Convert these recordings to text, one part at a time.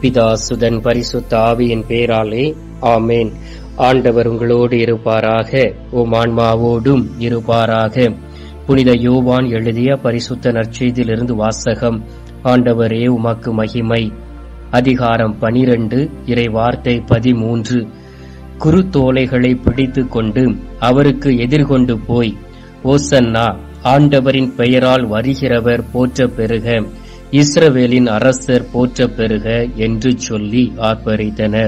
பிதா சுதன் பரிசுத்த ஆவியின் பேராலே ஆமேன் ஆண்டவர் உங்களோடு இருப்பாராக உம் ஆன்மாவோடும் இருப்பாராக புனித யோவான் எழுதிய பரிசுத்த நற்செய்தியிலிருந்து வாசகம் ஆண்டவரே உமக்கு மகிமை அதிகாரம் பனிரெண்டு இறை வார்த்தை பதிமூன்று குருத்தோலைகளை பிடித்துக் கொண்டு அவருக்கு எதிர்கொண்டு போய் ஓசன்னா ஆண்டவரின் பெயரால் வருகிறவர் போற்ற பெறுக இஸ்ரவேலின் அரசர் போற்ற பெறுக என்று சொல்லி ஆர்ப்பரித்தனர்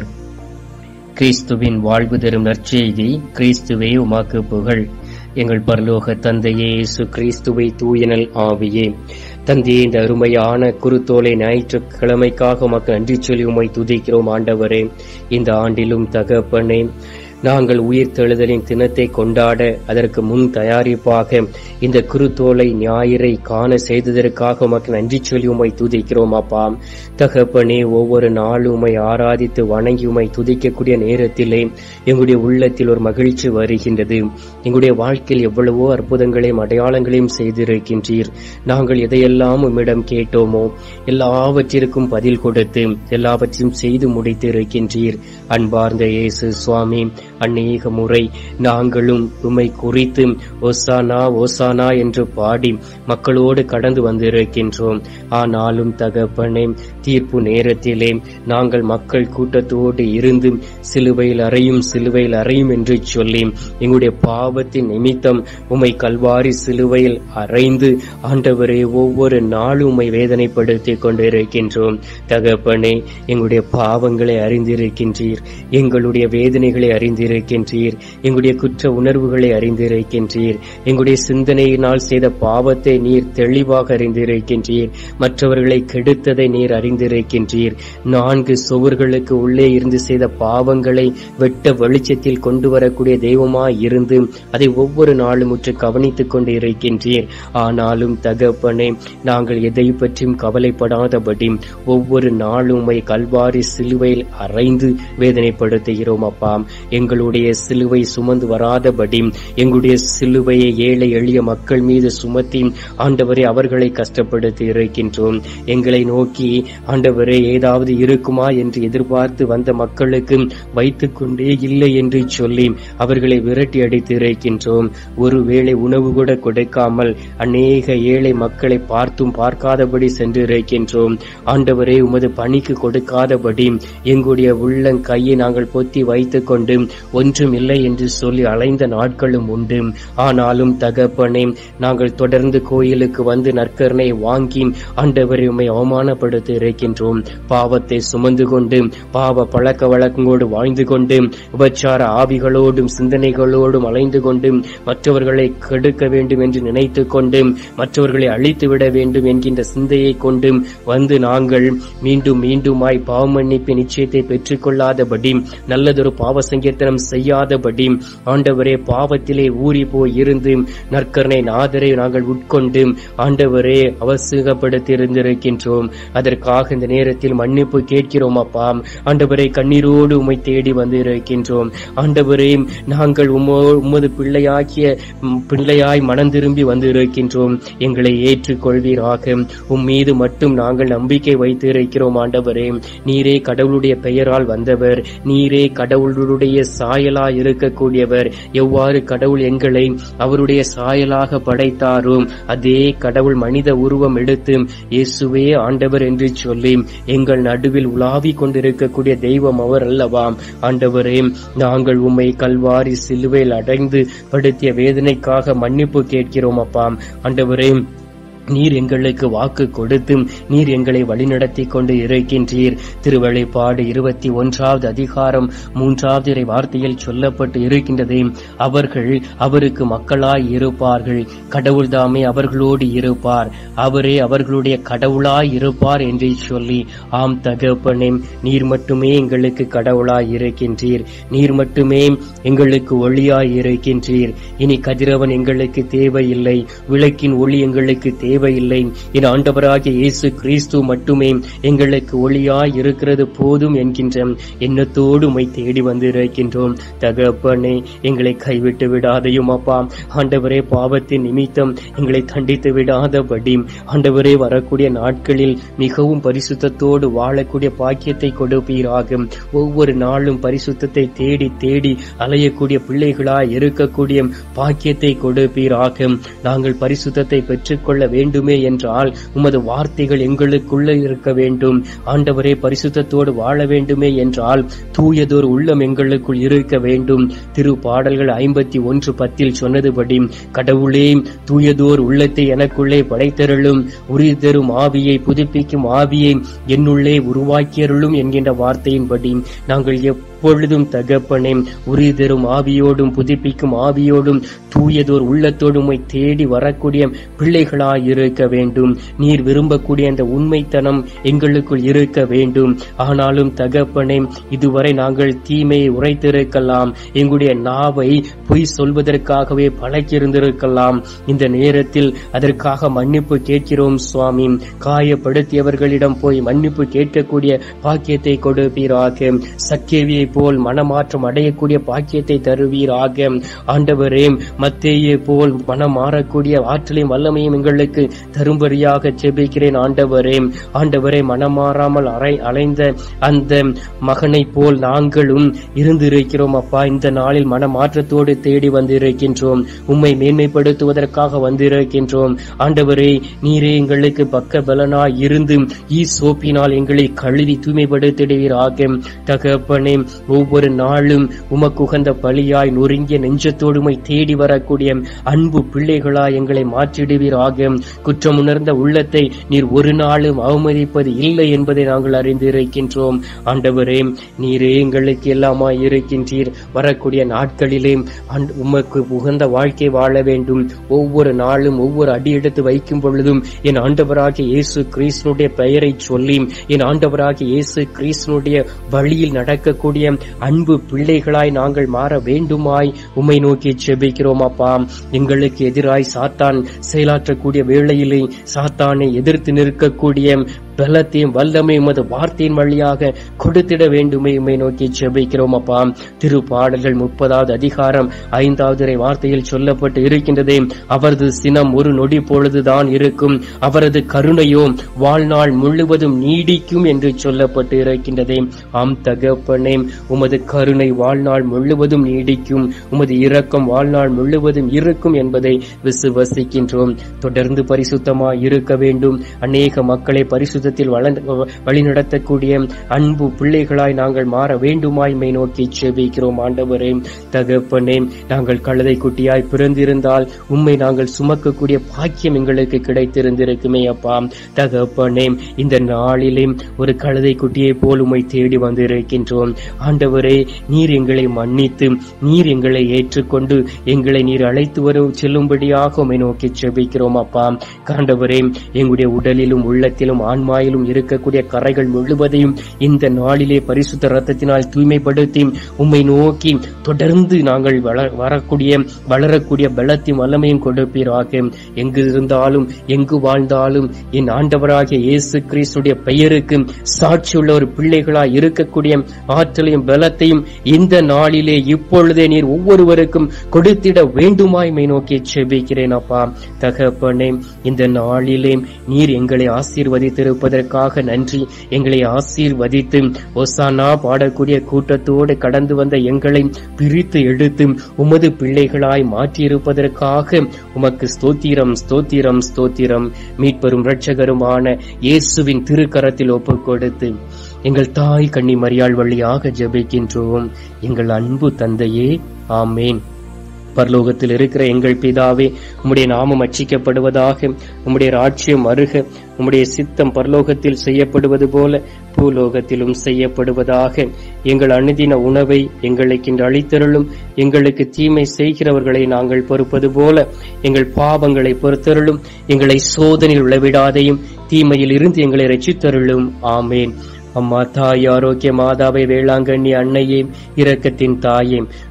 கிறிஸ்துவின் வாழ்வு தரும் நற்செய்தி கிறிஸ்துவே உமாக்கு புகழ் எங்கள் பரலோக தந்தையே இயேசு கிறிஸ்துவை தூயனல் ஆவியே தந்தையே இந்த அருமையான குருத்தோலை ஞாயிற்றுக்கிழமைக்காக உமக்கு நன்றி சொல்லி உமை துதிக்கிறோம் ஆண்டவரே இந்த ஆண்டிலும் தகப்பனே நாங்கள் உயிர் தெழுதலின் தினத்தை கொண்டாட அதற்கு முன் தயாரிப்பாக இந்த குருத்தோலை ஞாயிறை காண செய்ததற்காக உமக்கு நன்றி சொல்லி உமை துதிக்கிறோம் அப்பா தகப்பனே ஒவ்வொரு நாளும் உமை ஆராதித்து வணங்கி உமை துதிக்கக்கூடிய நேரத்திலே எங்களுடைய உள்ளத்தில் ஒரு மகிழ்ச்சி வருகின்றது எங்களுடைய வாழ்க்கையில் எவ்வளவோ அற்புதங்களையும் அடையாளங்களையும் செய்திருக்கின்றீர் நாங்கள் எதையெல்லாம் உம்மிடம் கேட்டோமோ எல்லாவற்றிற்கும் பதில் கொடுத்து எல்லாவற்றையும் செய்து முடித்து இருக்கின்றீர் அன்பார்ந்த இயேசு சுவாமி அநேக முறை நாங்களும் உம்மை குறித்து ஒசானா ஒசானா என்று பாடி மக்களோடு கடந்து வந்திருக்கின்றோம் ஆனாலும் தகப்பனே தீர்ப்பு நேரத்திலே நாங்கள் மக்கள் கூட்டத்தோடு இருந்து சிலுவையில் அறையும் சிலுவையில் அறையும் என்று சொல்லி எங்களுடைய பாவத்தின் நிமித்தம் உம்மை கல்வாரி சிலுவையில் அறைந்து ஆண்டவரே ஒவ்வொரு நாளும் உம்மை வேதனைப்படுத்திக் கொண்டிருக்கின்றோம் தகப்பனே எங்களுடைய பாவங்களை அறிந்திருக்கின்றீர் எங்களுடைய வேதனைகளை அறிந்திருக்கின்றீர் எங்களுடைய குற்ற உணர்வுகளை அறிந்திருக்கின்றீர் எங்களுடைய சிந்தனையினால் செய்த பாவத்தை நீர் தெளிவாக அறிந்திருக்கின்றீர் மற்றவர்களை கெடுத்ததை நீர் அறிந்திருக்கின்றீர் நான்கு சுவர்களுக்கு உள்ளே இருந்து செய்த பாவங்களை வெட்ட வெளிச்சத்தில் கொண்டு வரக்கூடிய தெய்வமாய் இருந்து அதை ஒவ்வொரு நாளும் உற்று கவனித்துக் கொண்டு இருக்கின்றீர் ஆனாலும் தகப்பனே நாங்கள் எதை பற்றியும் கவலைப்படாதபடி ஒவ்வொரு நாளும் உம்மை கல்வாரி சிலுவையில் அறைந்து வேதனைப்படுத்துகிறோம் அப்பா எங்களுடைய சிலுவை சுமந்து வராதபடி எங்களுடைய சிலுவையை ஏழை எளிய மக்கள் மீது சுமத்தி ஆண்டவரே அவர்களை கஷ்டப்படுத்தி இருக்கின்றோம் எங்களை நோக்கி ஆண்டவரே ஏதாவது இருக்குமா என்று எதிர்பார்த்து வந்த மக்களுக்கு வைத்துக் கொண்டே இல்லை என்று சொல்லி அவர்களை விரட்டி அடித்து இருக்கின்றோம் ஒருவேளை உணவு கூட கொடுக்காமல் அநேக ஏழை மக்களை பார்த்தும் பார்க்காதபடி சென்று இருக்கின்றோம் ஆண்டவரே உமது பணிக்கு கொடுக்காதபடி எங்களுடைய உள்ளங் கையை நாங்கள் பொத்தி வைத்துக் கொண்டு ஒன்றும் இல்லை என்று சொல்லி அலைந்த நாட்களும் உண்டு ஆனாலும் தகப்பனே நாங்கள் தொடர்ந்து கோயிலுக்கு வந்து நற்கரணை வாங்கி ஆண்டவரை உம்மை அவமானப்படுத்தி இருக்கின்றோம் பாவத்தை சுமந்து கொண்டு பாவ பழக்க வழக்கங்களோடு வாழ்ந்து கொண்டு உபச்சார ஆவிகளோடும் சிந்தனைகளோடும் அலைந்து கொண்டு மற்றவர்களை கெடுக்க வேண்டும் என்று நினைத்து கொண்டு மற்றவர்களை அழித்து விட வேண்டும் என்கின்ற சிந்தையை கொண்டு வந்து நாங்கள் மீண்டும் மீண்டுமாய் பாவ மன்னிப்பு நிச்சயத்தை பெற்றுக்கொள்ளாதபடி நல்லதொரு பாவ சங்கீர்த்தனம் செய்யாதபடி ஆண்டவரே பாவத்திலே ஊறி போய் இருந்து நற்கரணை நாதரை நாங்கள் உட்கொண்டு ஆண்டவரே அவசுகப்படுத்தி இருந்திருக்கின்றோம் அதற்காக இந்த நேரத்தில் மன்னிப்பு கேட்கிறோம் அப்பா ஆண்டவரை கண்ணீரோடு உம்மை தேடி வந்து இருக்கின்றோம் ஆண்டவரே நாங்கள் உம்மோ உமது பிள்ளையாக்கிய ம், பிள்ளையாய் மனம் திரும்பி வந்து இருக்கின்றோம் எங்களை ஏற்றுக்கொள்வீராக உம் மீது மட்டும் நாங்கள் நம்பிக்கை வைத்து இருக்கிறோம் ஆண்டவரே நீரே கடவுளுடைய பெயரால் வந்தவர் நீரே கடவுளுடைய சாயலாய் இருக்கக்கூடியவர் எவ்வாறு கடவுள் எங்களை அவருடைய சாயலாக படைத்தாரோ அதே கடவுள் மனித உருவம் எடுத்து இயேசுவே ஆண்டவர் என்று சொல்லி எங்கள் நடுவில் உலாவிக் கொண்டிருக்கக்கூடிய தெய்வம் அவர் அல்லவா ஆண்டவரே நாங்கள் உம்மை கல்வாரி சிலுவையில் அடைந்து படுத்திய வேதனைக்காக மன்னிப்பு கேட்கிறோம் அப்பா ஆண்டவரே நீர் எங்களுக்கு வாக்கு கொடுத்து நீர் எங்களை வழிநடத்தி கொண்டு இருக்கின்றீர் திருவழிப்பாடு இருபத்தி ஒன்றாவது அதிகாரம் மூன்றாவது இறை வார்த்தையில் சொல்லப்பட்டு இருக்கின்றதே அவர்கள் அவருக்கு மக்களாய் இருப்பார்கள் கடவுள்தாமே அவர்களோடு இருப்பார் அவரே அவர்களுடைய கடவுளாய் இருப்பார் என்று சொல்லி ஆம் தகப்பனே நீர் மட்டுமே எங்களுக்கு கடவுளாய் இருக்கின்றீர் நீர் மட்டுமே எங்களுக்கு ஒளியாய் இருக்கின்றீர் இனி கதிரவன் எங்களுக்கு தேவையில்லை விளக்கின் ஒளி எங்களுக்கு தேவை தேவையில்லை என் ஆண்டவராகிய இயேசு கிறிஸ்து மட்டுமே எங்களுக்கு ஒளியாய் இருக்கிறது போதும் என்கின்ற எண்ணத்தோடு உம்மை தேடி வந்திருக்கின்றோம் தகப்பனே எங்களை கைவிட்டு விடாதையும் அப்பா ஆண்டவரே பாவத்தின் நிமித்தம் எங்களை தண்டித்து விடாதபடி ஆண்டவரே வரக்கூடிய நாட்களில் மிகவும் பரிசுத்தத்தோடு வாழக்கூடிய பாக்கியத்தை கொடுப்பீராக ஒவ்வொரு நாளும் பரிசுத்தத்தை தேடி தேடி அலையக்கூடிய பிள்ளைகளாய் இருக்கக்கூடிய பாக்கியத்தை கொடுப்பீராக நாங்கள் பரிசுத்தத்தை பெற்றுக்கொள்ள வேண்டுமே என்றால் உமது வார்த்தைகள் எங்களுக்குள்ள இருக்க வேண்டும் ஆண்டவரே பரிசுத்தத்தோடு வாழ வேண்டுமே என்றால் தூயதோர் உள்ளம் எங்களுக்குள் இருக்க வேண்டும் திரு பாடல்கள் ஐம்பத்தி ஒன்று பத்தில் சொன்னதுபடி கடவுளே தூயதோர் உள்ளத்தை எனக்குள்ளே படைத்தருளும் உரி தரும் ஆவியை புதுப்பிக்கும் ஆவியை என்னுள்ளே உருவாக்கியருளும் என்கின்ற வார்த்தையின்படி நாங்கள் எப்பொழுதும் தகப்பனே உரி தரும் ஆவியோடும் புதுப்பிக்கும் ஆவியோடும் தூயதோர் உள்ளத்தோடு உம்மை தேடி வரக்கூடிய பிள்ளைகளாய் இருக்க வேண்டும் நீர் விரும்பக்கூடிய அந்த உண்மைத்தனம் எங்களுக்குள் இருக்க வேண்டும் ஆனாலும் தகப்பனே இதுவரை நாங்கள் தீமையை உரைத்திருக்கலாம் எங்களுடைய நாவை பொய் சொல்வதற்காகவே பழக்கியிருந்திருக்கலாம் இந்த நேரத்தில் அதற்காக மன்னிப்பு கேட்கிறோம் சுவாமி காயப்படுத்தியவர்களிடம் போய் மன்னிப்பு கேட்கக்கூடிய பாக்கியத்தை கொடுப்பீராக சக்கேவியை போல் மனமாற்றம் அடையக்கூடிய பாக்கியத்தை தருவீராக ஆண்டவரே மத்தேயை போல் மனம் மாறக்கூடிய ஆற்றலையும் வல்லமையும் எங்களுக்கு தரும்படியாக செபிக்கிறேன் ஆண்டவரே ஆண்டவரே மனம் மாறாமல் அரை அலைந்த அந்த மகனை போல் நாங்களும் இருந்திருக்கிறோம் அப்பா இந்த நாளில் மனமாற்றத்தோடு தேடி வந்திருக்கின்றோம் உம்மை மேன்மைப்படுத்துவதற்காக வந்திருக்கின்றோம் ஆண்டவரே நீரே எங்களுக்கு பக்க பலனாய் இருந்து ஈ சோப்பினால் எங்களை கழுவி தூய்மைப்படுத்திடுவீராக தகப்பனே ஒவ்வொரு நாளும் உமக்கு உகந்த பலியாய் நொறுங்கிய நெஞ்சத்தோடு உம்மை தேடி வரக்கூடிய அன்பு பிள்ளைகளாய் எங்களை மாற்றிடுவீராக குற்றம் உணர்ந்த உள்ளத்தை நீர் ஒரு நாளும் அவமதிப்பது இல்லை என்பதை நாங்கள் அறிந்திருக்கின்றோம் ஆண்டவரே நீரே எங்களுக்கு எல்லாமாய் இருக்கின்றீர் வரக்கூடிய நாட்களிலே ஆண்டு- உமக்கு உகந்த வாழ்க்கை வாழ வேண்டும் ஒவ்வொரு நாளும் ஒவ்வொரு அடி எடுத்து வைக்கும் பொழுதும் என் ஆண்டவராகிய இயேசு கிறிஸ்துனுடைய பெயரை சொல்லி என் ஆண்டவராகிய இயேசு கிறிஸ்துனுடைய வழியில் நடக்கக்கூடிய அன்பு பிள்ளைகளாய் நாங்கள் மாற வேண்டுமாய் உம்மை நோக்கி செபிக்கிறோம் அப்பா எங்களுக்கு எதிராய் சாத்தான் செயலாற்றக்கூடிய வேளையிலே சாத்தானை எதிர்த்து நிற்கக்கூடிய பலத்தையும் வல்லமையும் உமது வார்த்தையின் வழியாக கொடுத்திட வேண்டுமே உம்மை நோக்கி ஜெபிக்கிறோம் அப்பா திரு பாடல்கள் முப்பதாவது அதிகாரம் ஐந்தாவது இறை வார்த்தையில் சொல்லப்பட்டு இருக்கின்றதே அவரது சினம் ஒரு நொடி பொழுதுதான் இருக்கும் அவரது கருணையோ வாழ்நாள் முழுவதும் நீடிக்கும் என்று சொல்லப்பட்டு இருக்கின்றதே ஆம் தகப்பனே உமது கருணை வாழ்நாள் முழுவதும் நீடிக்கும் உமது இரக்கம் வாழ்நாள் முழுவதும் இருக்கும் என்பதை விசுவசிக்கின்றோம் தொடர்ந்து பரிசுத்தமாய் இருக்க வேண்டும் அநேக மக்களை பரிசுத்தத்தில் வளர்ந்து- வழிநடத்தக்கூடிய அன்பு பிள்ளைகளாய் நாங்கள் மாற வேண்டுமாய் மை நோக்கி செபிக்கிறோம் ஆண்டவரே தகப்பனே நாங்கள் கழுதை குட்டியாய் பிறந்திருந்தால் உம்மை நாங்கள் சுமக்கக்கூடிய பாக்கியம் எங்களுக்கு கிடைத்திருந்திருக்குமே அப்பா தகப்பனே இந்த நாளிலே ஒரு கழுதை குட்டியை போல் உம்மை தேடி வந்திருக்கின்றோம் ஆண்டவரே நீர் எங்களை மன்னித்து நீர் எங்களை ஏற்றுக்கொண்டு எங்களை நீர் அழைத்து வரும் செல்லும்படியாக உம்மை நோக்கி செபிக்கிறோம் அப்பா ஆண்டவரே எங்களுடைய உடலிலும் உள்ளத்திலும் ஆன்மாயிலும் இருக்கக்கூடிய கரைகள் முழுவதையும் இந்த நாளிலே பரிசுத்த ரத்தத்தினால் தூய்மைப்படுத்தி உம்மை நோக்கி தொடர்ந்து நாங்கள் வள- வரக்கூடிய வளரக்கூடிய பலத்தையும் வல்லமையும் கொடுப்பீராக எங்கு இருந்தாலும் எங்கு வாழ்ந்தாலும் என் ஆண்டவராகிய இயேசு கிறிஸ்துடைய பெயருக்கு சாட்சியுள்ள ஒரு பிள்ளைகளாய் இருக்கக்கூடிய ஆற்றலையும் பலத்தையும் இந்த நாளிலே இப்பொழுதே நீர் ஒவ்வொருவருக்கும் கொடுத்திட வேண்டுமாய் மை நோக்கி செபிக்கிறேன் அப்பா தகப்பனே இந்த நாளிலே நீர் எங்களை ஆசீர்வதித்திருப்பதற்காக நன்றி எங்களை ஆசீர்வதித்து ஒசானா பாடக்கூடிய கூட்டத்தோடு கடந்து வந்த எங்களை பிரித்து எடுத்து உமது பிள்ளைகளாய் மாற்றியிருப்பதற்காக உமக்கு ஸ்தோத்திரம் ஸ்தோத்திரம் ஸ்தோத்திரம் மீட்பெரும் இரட்சகருமான இயேசுவின் திருக்கரத்தில் ஒப்புக் கொடுத்து எங்கள் தாய் கன்னி மரியாள் வழியாக ஜெபிக்கின்றோம் எங்கள் அன்பு தந்தையே ஆமேன் பரலோகத்தில் இருக்கிற எங்கள் பிதாவே உம்முடைய நாமம் அச்சிக்கப்படுவதாக உம்முடைய ராட்சியம் அருக உம்முடைய சித்தம் பரலோகத்தில் செய்யப்படுவது போல பூலோகத்திலும் செய்யப்படுவதாக எங்கள் அனுதின உணவை எங்களுக்கு இன்று அளித்தருளும் எங்களுக்கு தீமை செய்கிறவர்களை நாங்கள் பொறுப்பது போல எங்கள் பாவங்களை பொறுத்தருளும் எங்களை சோதனையில் விளைவிடாதையும் தீமையில் இருந்து எங்களை ரட்சித்தருளும் ஆமேன் அம்மா தாய் ஆரோக்கிய மாதாவை வேளாங்கண்ணி அன்னையே இரக்கத்தின் தாயே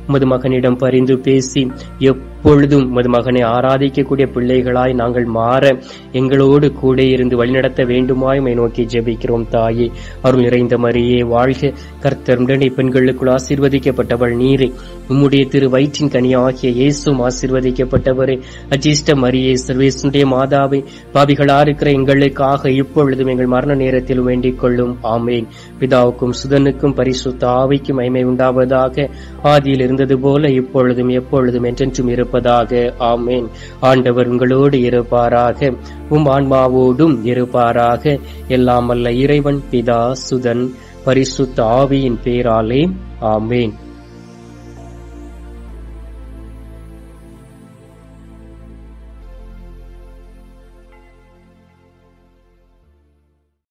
உமது மகனிடம் பரிந்து பேசி எப்பொழுதும் உமது மகனை ஆராதிக்கக்கூடிய பிள்ளைகளாய் நாங்கள் மாற எங்களோடு கூட இருந்து வழிநடத்த வேண்டுமாய் உம்மை நோக்கி ஜெபிக்கிறோம் தாயே அருள் நிறைந்த மரியே வாழ்க கர்த்தர் உடனே பெண்களுக்குள் ஆசீர்வதிக்கப்பட்டவள் நீரே உம்முடைய திரு வயிற்றின் கனி ஆகிய இயேசும் ஆசீர்வதிக்கப்பட்டவரே அஜிஷ்ட மரியே சர்வேசுடைய மாதாவை பாவிகளா இருக்கிற எங்களுக்காக இப்பொழுதும் எங்கள் மரண நேரத்தில் வேண்டிக் கொள்ளும் ஆமேன் பிதாவுக்கும் சுதனுக்கும் பரிசுத்த ஆவிக்கும் மகிமை உண்டாவதாக ஆதியில் இருந்தது போல இப்பொழுதும் எப்பொழுதும் என்றென்றும் இருப்பதாக ஆமேன் ஆண்டவர் உங்களோடு இருப்பாராக உம் ஆன்மாவோடும் இருப்பாராக எல்லாம் அல்ல இறைவன் பிதா சுதன் பரிசுத்த ஆவியின் பேராலே ஆமேன்